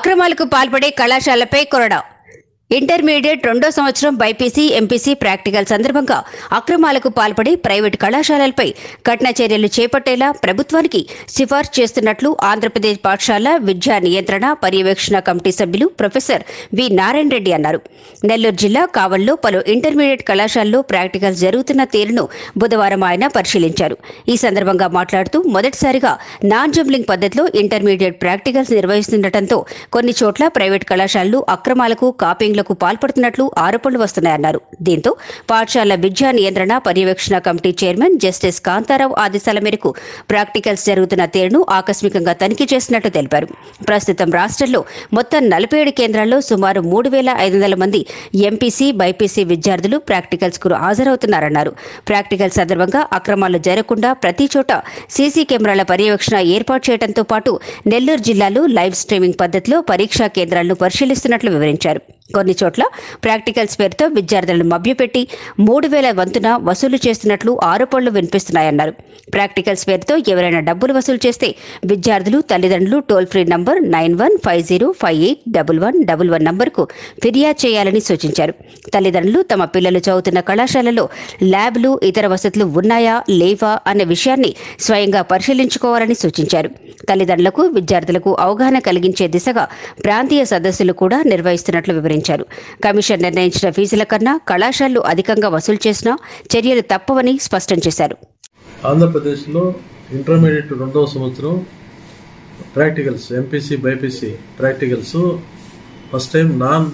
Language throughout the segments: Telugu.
అక్రమాలకు పాల్పడే కళాశాలపై కొరడా ఇంటర్మీడియట్ రెండో సంవత్సరం బైపీసీ ఎంపీసీ ప్రాక్టికల్ సందర్భంగా అక్రమాలకు పాల్పడి ప్రైవేటు కళాశాలలపై కఠిన చర్యలు చేపట్టేలా ప్రభుత్వానికి సిఫార్సు చేస్తున్నట్లు ఆంధ్రప్రదేశ్ పాఠశాల విద్యా నియంత్రణ పర్యవేక్షణ కమిటీ సభ్యులు ప్రొఫెసర్ వి నారాయణ రెడ్డి అన్నారు నెల్లూరు జిల్లా కావల్లో పలు ఇంటర్మీడియట్ కళాశాలలో ప్రాక్టికల్స్ జరుగుతున్న తీరును బుధవారం ఆయన పరిశీలించారు ఈ సందర్భంగా మాట్లాడుతూ మొదటిసారిగా నాన్ జంబ్లింగ్ పద్ధతిలో ఇంటర్మీడియట్ ప్రాక్టికల్స్ నిర్వహిస్తుండటంతో కొన్ని చోట్ల ప్రైవేట్ కళాశాలలు అక్రమాలకు కాపింగ్లకు పాల్పడుతున్నట్లు ఆరోపణలు వస్తున్నాయన్నారు దీంతో పాఠశాల విద్యా నియంత్రణ పర్యవేక్షణ కమిటీ చైర్మన్ జస్టిస్ కాంతారావు ఆదేశాల మేరకు ప్రాక్టికల్స్ జరుగుతున్న తీరును ఆకస్మికంగా తనిఖీ చేసినట్లు తెలిపారు ప్రస్తుతం రాష్ట్రంలో మొత్తం నలభై ఏడు కేంద్రాల్లో సుమారు మూడు వేల ఐదు వందల మంది ఎంపీసీ బైపీసీ విద్యార్థులు ప్రాక్టికల్స్ కు హాజరవుతున్నారన్నారు ప్రాక్టికల్ సందర్భంగా అక్రమాలు జరగకుండా ప్రతి చోట సీసీ కెమెరాల పర్యవేక్షణ ఏర్పాటు చేయడంతో పాటు నెల్లూరు జిల్లాలో లైవ్ స్ట్రీమింగ్ పద్ధతిలో పరీక్షా కేంద్రాలను పరిశీలిస్తున్నట్లు వివరించారు కొన్ని చోట్ల ప్రాక్టికల్స్ పేరుతో విద్యార్థులను మభ్యపెట్టి మూడు వేల వంతున వసూలు చేస్తున్నట్లు ఆరోపణలు వినిపిస్తున్నాయన్నారు ప్రాక్టికల్స్ పేరుతో ఎవరైనా డబ్బులు వసూలు చేస్తే విద్యార్థులు తల్లిదండ్రులు toll free number nine one five zero five eight double one double one నంబర్కు ఫిర్యాదు చేయాలని సూచించారు తల్లిదండ్రులు తమ పిల్లలు చదువుతున్న కళాశాలలో ల్యాబ్లు ఇతర వసతులు ఉన్నాయా లేవా అనే విషయాన్ని స్వయంగా పరిశీలించుకోవాలని సూచించారు తల్లిదండ్రులకు విద్యార్థులకు అవగాహన కలిగించే దిశగా ప్రాంతీయ సదస్సులు కూడా నిర్వహిస్తున్నట్లు వివరించారు కమిషన్ నిర్ణయించిన ఫీజుల కన్నా కళాశాలలు అధికంగా వసూలు చేసినా చర్యలు తప్పవని స్పష్టం చేశారు ఆంధ్రప్రదేశ్లో ఇంటర్మీడియట్ రెండవ సంవత్సరం practicals MPC BiPC practicals first time non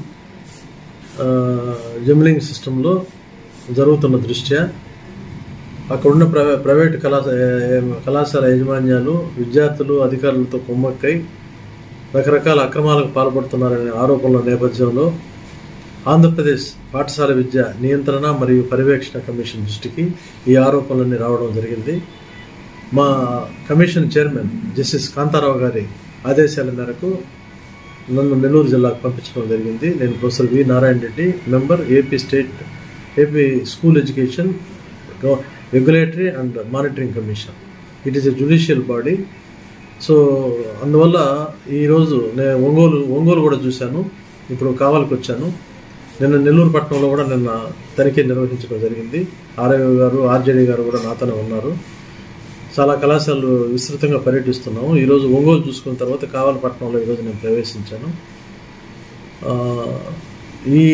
jumbling సిస్టంలో జరుగుతున్న దృష్ట్యా అక్కడున్న ప్రైవే ప్రైవేట్ కళాశాల కళాశాల యాజమాన్యాలు విద్యార్థులు అధికారులతో కుమ్మక్కై రకరకాల అక్రమాలకు పాల్పడుతున్నారనే ఆరోపణల నేపథ్యంలో ఆంధ్రప్రదేశ్ పాఠశాల విద్య నియంత్రణ మరియు పర్యవేక్షణ కమిషన్ దృష్టికి ఈ ఆరోపణలన్నీ రావడం జరిగింది మా కమిషన్ చైర్మన్ జస్టిస్ కాంతారావు గారి ఆదేశాల మేరకు నన్ను నెల్లూరు జిల్లాకు పంపించడం జరిగింది నేను professor V Narayana Reddy member AP state AP school education regulatory and monitoring commission it is a judicial body so అందువల్ల ఈరోజు నేను ఒంగోలు ఒంగోలు కూడా చూశాను ఇప్పుడు కావాలకు వచ్చాను నిన్న నెల్లూరు పట్టణంలో కూడా నిన్న తనిఖీ నిర్వహించడం జరిగింది ఆర్ఐఓ గారు ఆర్జేడీ గారు కూడా నాతోనే ఉన్నారు చాలా కళాశాలలు విస్తృతంగా పర్యటిస్తున్నాము ఈరోజు ఒంగోలు చూసుకున్న తర్వాత కావలపట్నంలో ఈరోజు నేను ప్రవేశించాను ఆ, ఈ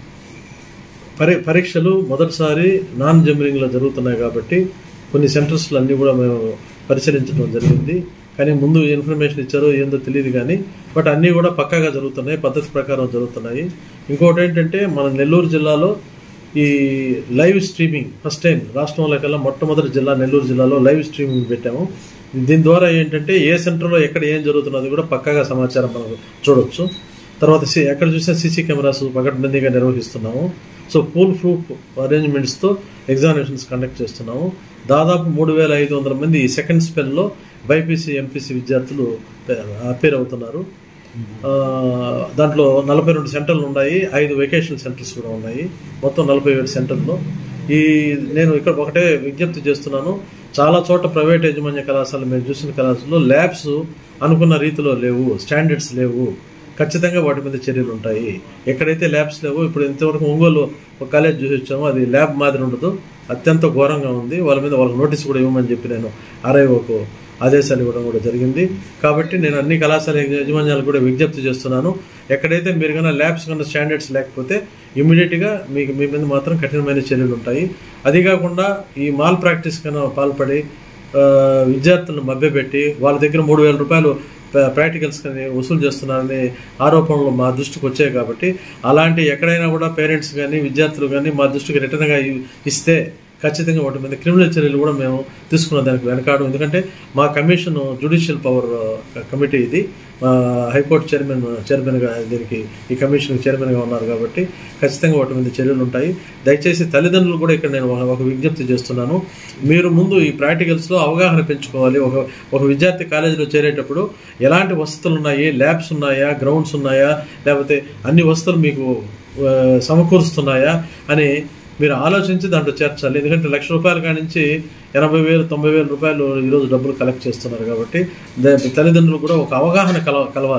పరి పరీక్షలు మొదటిసారి నాన్ జంబరింగ్లో జరుగుతున్నాయి కాబట్టి కొన్ని సెంటర్స్లు అన్నీ కూడా మేము పరిశీలించడం జరిగింది కానీ ముందు ఇన్ఫర్మేషన్ ఇచ్చారో ఏందో తెలియదు కానీ బట్ అన్నీ కూడా పక్కాగా జరుగుతున్నాయి పద్ధతి ప్రకారం జరుగుతున్నాయి ఇంకోటి ఏంటంటే మన నెల్లూరు జిల్లాలో ఈ లైవ్ స్ట్రీమింగ్ ఫస్ట్ టైం రాష్ట్రంలో కల్లా మొట్టమొదటి జిల్లా నెల్లూరు జిల్లాలో లైవ్ స్ట్రీమింగ్ పెట్టాము దీని ద్వారా ఏంటంటే ఏ సెంటర్లో ఎక్కడ ఏం జరుగుతున్నది కూడా పక్కాగా సమాచారం మనం చూడొచ్చు తర్వాత సి- ఎక్కడ చూసినా సీసీ కెమెరాస్ పకడ్బందీగా నిర్వహిస్తున్నాము సో పూల్ ప్రూఫ్ అరేంజ్మెంట్స్తో ఎగ్జామినేషన్స్ కండక్ట్ చేస్తున్నాము దాదాపు మూడు వేల ఐదు వందల మంది ఈ సెకండ్ స్పెల్లో బైపీసీ ఎంపీసీ విద్యార్థులు అపేర్ అవుతున్నారు ఆ, దాంట్లో నలభై రెండు సెంటర్లు ఉన్నాయి ఐదు వెకేషనల్ సెంటర్స్ కూడా ఉన్నాయి మొత్తం నలభై ఏడు సెంటర్లో ఈ నేను ఇక్కడ ఒకటే విజ్ఞప్తి చేస్తున్నాను చాలా చోట్ల ప్రైవేట్ యాజమాన్య కళాశాలలు మేము చూసిన కళాశాలలో ల్యాబ్స్ అనుకున్న రీతిలో లేవు స్టాండర్డ్స్ లేవు ఖచ్చితంగా వాటి మీద చర్యలు ఉంటాయి ఎక్కడైతే ల్యాబ్స్ లేవో ఇప్పుడు ఇంతవరకు ఒంగోలు ఒక కాలేజ్ చూసి వచ్చామో అది ల్యాబ్ మాదిరి ఉండదు అత్యంత ఘోరంగా ఉంది వాళ్ళ మీద వాళ్ళకి నోటీస్ కూడా ఇవ్వమని చెప్పి నేను ఆర్ఐఓకు ఆదేశాలు ఇవ్వడం కూడా జరిగింది కాబట్టి నేను అన్ని కళాశాల యజమాన్యాలకు కూడా విజ్ఞప్తి చేస్తున్నాను ఎక్కడైతే మీరు కన్నా ల్యాబ్స్ కన్నా స్టాండర్డ్స్ లేకపోతే ఇమీడియట్గా మీకు మీ మీద మాత్రం కఠినమైన చర్యలు ఉంటాయి అది కాకుండా ఈ మాల్ ప్రాక్టీస్ కన్నా పాల్పడి ఆ, విద్యార్థులను మభ్యపెట్టి వాళ్ళ దగ్గర మూడు వేల రూపాయలు ప్రా- ప్రాక్టికల్స్ కానీ వసూలు చేస్తున్నారని ఆరోపణలు మా దృష్టికి వచ్చాయి కాబట్టి అలాంటి ఎక్కడైనా కూడా పేరెంట్స్ కానీ విద్యార్థులు కానీ మా దృష్టికి రిటర్న్గా ఇ- ఇస్తే ఖచ్చితంగా వాటి మీద క్రిమినల్ చర్యలు కూడా మేము తీసుకున్న దానికి వెనకాడు ఎందుకంటే మా కమిషన్ జుడిషియల్ పవర్ కమిటీ ఇది మా హైకోర్టు చైర్మన్ చైర్మన్గా దీనికి ఈ కమిషన్ చైర్మన్గా ఉన్నారు కాబట్టి ఖచ్చితంగా వాటి మీద చర్యలు ఉంటాయి దయచేసి తల్లిదండ్రులు కూడా ఇక్కడ నేను ఒక- ఒక విజ్ఞప్తి చేస్తున్నాను మీరు ముందు ఈ ప్రాక్టికల్స్లో అవగాహన పెంచుకోవాలి ఒక ఒక విద్యార్థి కాలేజీలో చేరేటప్పుడు ఎలాంటి వసతులు ఉన్నాయి ల్యాబ్స్ ఉన్నాయా గ్రౌండ్స్ ఉన్నాయా లేకపోతే అన్ని వసతులు మీకు ఆ, సమకూరుస్తున్నాయా అని మీరు ఆలోచించి దాంట్లో చేర్చాలి ఎందుకంటే లక్ష రూపాయల కాడి నుంచి ఎనభై వేలు తొంభై వేల రూపాయలు ఈరోజు డబ్బులు కలెక్ట్ చేస్తున్నారు కాబట్టి ద- తల్లిదండ్రులు కూడా ఒక అవగాహన కల కలవాలి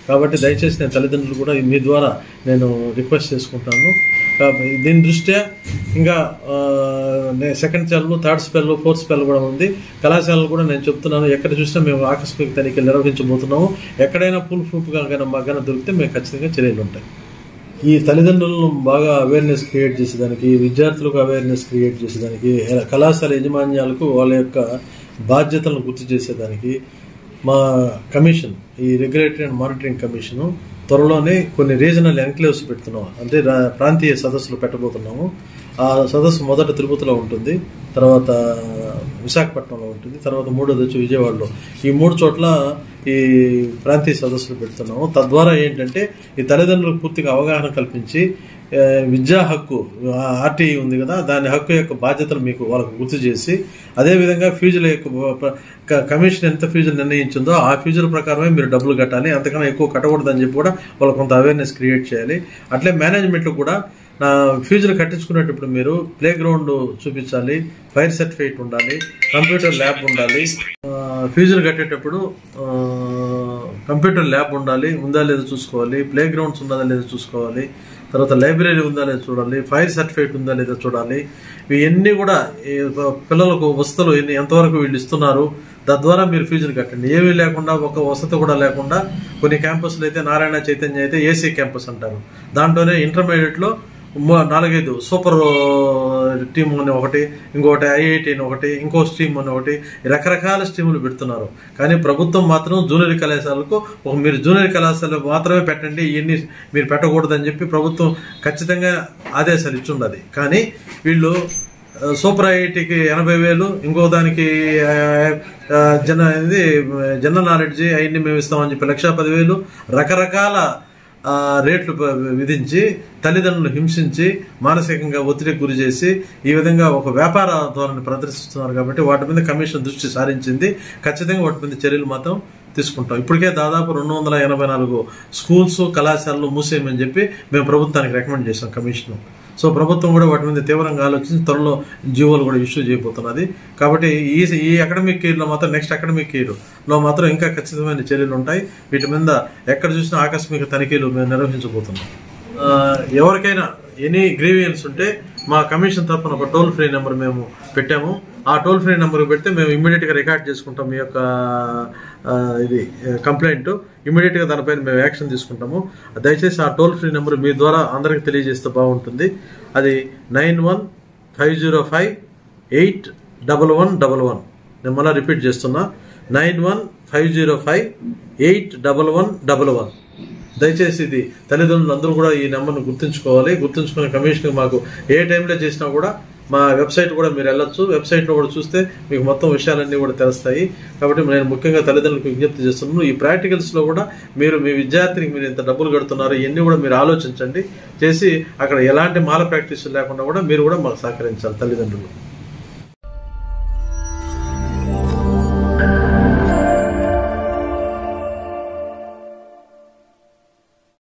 కాబట్టి దయచేసి నేను తల్లిదండ్రులు కూడా మీ ద్వారా నేను రిక్వెస్ట్ చేసుకుంటాను కాబట్టి దీని దృష్ట్యా ఇంకా ఆ, నే- second spell third spell fourth spell కూడా ఉంది కళాశాలలు కూడా నేను చెప్తున్నాను ఎక్కడ చూసినా మేము ఆకస్మిక తనిఖీలు నిర్వహించబోతున్నాము ఎక్కడైనా ఫుల్ ప్రూఫ్గా కానీ మాకు కానీ దొరికితే మేము ఖచ్చితంగా చర్యలు ఉంటాయి ఈ తల్లిదండ్రులను బాగా అవేర్నెస్ క్రియేట్ చేసేదానికి విద్యార్థులకు అవేర్నెస్ క్రియేట్ చేసేదానికి ఎలా- కళాశాల యజమాన్యాలకు వాళ్ళ యొక్క బాధ్యతలను గుర్తు చేసేదానికి మా కమిషన్ ఈ రెగ్యులేటరీ అండ్ మానిటరింగ్ కమిషను త్వరలోనే కొన్ని రీజనల్ ఎన్క్లేవ్స్ పెడుతున్నాం అంటే రా- ప్రాంతీయ సదస్సులు పెట్టబోతున్నాము ఆ సదస్సు మొదట తిరుపతిలో ఉంటుంది తర్వాత విశాఖపట్నంలో ఉంటుంది తర్వాత మూడోది వచ్చి విజయవాడలో ఈ మూడు చోట్ల ఈ ప్రాంతీయ సదస్సులు పెడుతున్నాము తద్వారా ఏంటంటే ఈ తల్లిదండ్రులకు పూర్తిగా అవగాహన కల్పించి ఆ, విద్యా హక్కు ఆర్టీఈ ఉంది కదా దాని హక్కు యొక్క బాధ్యతలు మీకు వాళ్ళకు గుర్తు చేసి అదేవిధంగా ఫీజుల యొక్క ప- క- కమిషన్ ఎంత ఫీజులు నిర్ణయించిందో ఆ ఫీజుల ప్రకారమే మీరు డబ్బులు కట్టాలి అంతకన్నా ఎక్కువ కట్టకూడదని చెప్పి కూడా వాళ్ళకు కొంత అవేర్నెస్ క్రియేట్ చేయాలి అట్లే మేనేజ్మెంట్ కూడా నా ఫీజులు కట్టించుకునేటప్పుడు మీరు ప్లే గ్రౌండ్ చూపించాలి ఫైర్ సర్టిఫికేట్ ఉండాలి కంప్యూటర్ ల్యాబ్ ఉండాలి ఆ, ఫీజులు కట్టేటప్పుడు ఆ, కంప్యూటర్ ల్యాబ్ ఉండాలి ఉందా లేదో చూసుకోవాలి ప్లే గ్రౌండ్స్ ఉన్నదా లేదో చూసుకోవాలి తర్వాత లైబ్రరీ ఉందా లేదో చూడాలి ఫైర్ సర్టిఫికేట్ ఉందా లేదో చూడాలి ఇవన్నీ కూడా ఈ పిల్లలకు వసతులు ఎన్ని ఎంతవరకు వీళ్ళు ఇస్తున్నారు తద్వారా మీరు ఫీజులు కట్టండి ఏమీ లేకుండా ఒక వసతి కూడా లేకుండా కొన్ని క్యాంపస్లు అయితే నారాయణ చైతన్య అయితే ఏసీ క్యాంపస్ అంటారు దాంట్లోనే ఇంటర్మీడియట్లో మ- నాలుగైదు సూపర్ టీమ్ అని ఒకటి ఇంకొకటి ఐఐటి అని ఒకటి ఇంకో స్ట్రీమ్ అని ఒకటి రకరకాల స్ట్రీములు పెడుతున్నారు కానీ ప్రభుత్వం మాత్రం జూనియర్ కళాశాలకు ఒక మీరు జూనియర్ కళాశాల మాత్రమే పెట్టండి ఇవన్నీ మీరు పెట్టకూడదని చెప్పి ప్రభుత్వం ఖచ్చితంగా ఆదేశాలు ఇచ్చుండదు కానీ వీళ్ళు ఆ, సూపర్ ఐఐటికి ఎనభై వేలు ఇంకో దానికి ఆ, ఆ, జన ఇది జనరల్ నాలెడ్జ్ అవన్నీ మేము ఇస్తామని చెప్పి లక్ష పదివేలు రకరకాల ఆ, రేట్లు ప- విధించి తల్లిదండ్రులను హింసించి మానసికంగా ఒత్తిడికి గురి చేసి ఈ విధంగా ఒక వ్యాపార ధోరణి ప్రదర్శిస్తున్నారు కాబట్టి వాటి మీద కమిషన్ దృష్టి సారించింది ఖచ్చితంగా వాటి మీద చర్యలు మాత్రం తీసుకుంటాం ఇప్పటికే దాదాపు రెండు వందల ఎనభై నాలుగు స్కూల్స్ కళాశాలలు మూసేయమని చెప్పి మేము ప్రభుత్వానికి రికమెండ్ చేసాం కమిషన్ సో ప్రభుత్వం కూడా వాటి మీద తీవ్రంగా ఆలోచించి త్వరలో జీవోలు కూడా ఇష్యూ చేయబోతున్నది కాబట్టి ఈ ఈ అకాడమిక్ ఇయర్లో మాత్రం నెక్స్ట్ అకాడమిక్ ఇయర్లో మాత్రం ఇంకా ఖచ్చితమైన చర్యలు ఉంటాయి వీటి మీద ఎక్కడ చూసినా ఆకస్మిక తనిఖీలు మేము నిర్వహించబోతున్నాం ఆ, ఎవరికైనా ఎనీ గ్రీవియన్స్ ఉంటే మా కమిషన్ తరఫున ఒక టోల్ ఫ్రీ నెంబర్ మేము పెట్టాము ఆ టోల్ ఫ్రీ నెంబర్ పెడితే మేము ఇమ్మీడియట్ గా రికార్డ్ చేసుకుంటాం మీ యొక్క ఆ, ఇది కంప్లైంట్ ఇమ్మీడియట్ గా దానిపైన మేము యాక్షన్ తీసుకుంటాము దయచేసి ఆ టోల్ ఫ్రీ నెంబర్ మీ ద్వారా అందరికి తెలియజేస్తే బాగుంటుంది అది nine one five zero five eight double one double one నేను మళ్ళీ రిపీట్ చేస్తున్నా nine one five zero five eight double one double one దయచేసి ఇది తల్లిదండ్రులు అందరూ కూడా ఈ నెంబర్ను గుర్తుంచుకోవాలి గుర్తుంచుకునే కమిషన్ మాకు ఏ టైంలో చేసినా కూడా మా వెబ్సైట్ కూడా మీరు వెళ్ళొచ్చు వెబ్సైట్లో కూడా చూస్తే మీకు మొత్తం విషయాలన్నీ కూడా తెలుస్తాయి కాబట్టి నేను ముఖ్యంగా తల్లిదండ్రులకు విజ్ఞప్తి చేస్తున్నాను ఈ ప్రాక్టికల్స్లో కూడా మీరు మీ విద్యార్థినికి మీరు ఎంత డబ్బులు కడుతున్నారు ఇవన్నీ కూడా మీరు ఆలోచించండి చేసి అక్కడ ఎలాంటి మాల ప్రాక్టీస్ లేకుండా కూడా మీరు కూడా మాకు సహకరించాలి తల్లిదండ్రులు